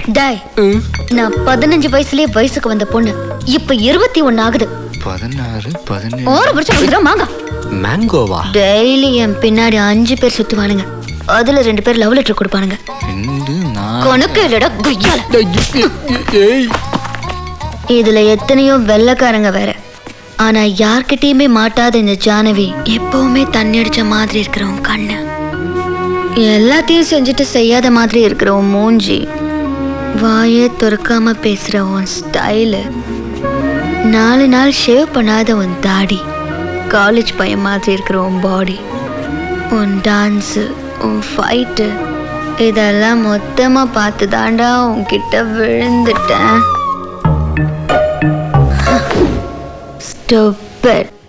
டாய் நான் பதினஞ்சு வயசுலயே வயசுக்கு வந்த பொண்ணு இப்ப இருபத்தி ஒண்ணு ஆகுது பதினாறு பதினேழு ஒரு வருஷம் வந்துடும் மாங்க மேங்கோவா டெய்லி என் பின்னாடி அஞ்சு பேர் சுத்துவானுங்க அதுல ரெண்டு பேர் லவ் லெட்டர் கொடுப்பானுங்க ரெண்டு நாலு கணக்கு இல்லடா கொய்யால ஏய் இதுல எத்தனையோ வெள்ளைக்காரங்க வேற ஆனா யார்கிட்டயுமே மாட்டாத இந்த ஜானவி எப்பவுமே தண்ணி அடிச்ச மாதிரி இருக்கிற உன் கண்ணு எல்லாத்தையும் செஞ்சுட்டு செய்யாத மாதிரி இருக்கிற உன் மூஞ்சி வாயே துறக்காம பேசுற உன் ஸ்டைலு நாலு நாள் ஷேவ் பண்ணாத உன் தாடி காலேஜ் பையன் மாதிரி இருக்கிற உன் பாடி உன் டான்ஸு உன் ஃபைட்டு இதெல்லாம் மொத்தமா பார்த்து தாண்டா உன்கிட்ட விழுந்துட்டேன் Stupid.